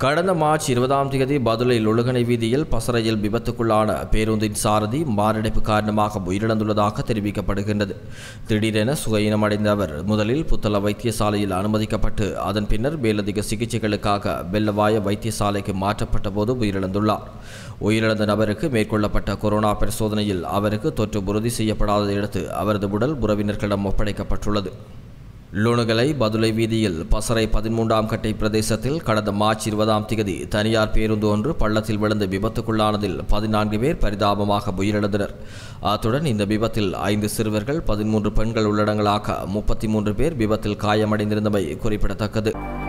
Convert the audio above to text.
கடந்த மார்ச் இருபதாம் தேதி பதுளை லொழுகனை வீதியில் பசறையில் விபத்துக்குள்ளான பேருந்தின் சாரதி மாரடைப்பு காரணமாக உயிரிழந்துள்ளதாக தெரிவிக்கப்படுகின்றது திடீரென சுகையினமடைந்த அவர் முதலில் புத்தள வைத்தியசாலையில் அனுமதிக்கப்பட்டு அதன் பின்னர் மேலதிக சிகிச்சைகளுக்காக வெள்ளவாய வைத்தியசாலைக்கு மாற்றப்பட்ட போது உயிரிழந்துள்ளார் உயிரிழந்த நபருக்கு மேற்கொள்ளப்பட்ட கொரோனா பரிசோதனையில் அவருக்கு தொற்று உறுதி செய்யப்படாததை அடுத்து அவரது உடல் உறவினர்களிடம் ஒப்படைக்கப்பட்டுள்ளது லுணுகலை பதுளை வீதியில் பசறை பதிமூன்றாம் கட்டை பிரதேசத்தில் கடந்த மார்ச் இருபதாம் தேதி தனியார் பேருந்து ஒன்று பள்ளத்தில் விழுந்து விபத்துக்குள்ளானதில் பதினான்கு பேர் பரிதாபமாக உயிரிழந்தனர் அத்துடன் இந்த விபத்தில் ஐந்து சிறுவர்கள் பதிமூன்று பெண்கள் உள்ளடங்களாக முப்பத்தி மூன்று பேர் விபத்தில் காயமடைந்திருந்தமை குறிப்பிடத்தக்கது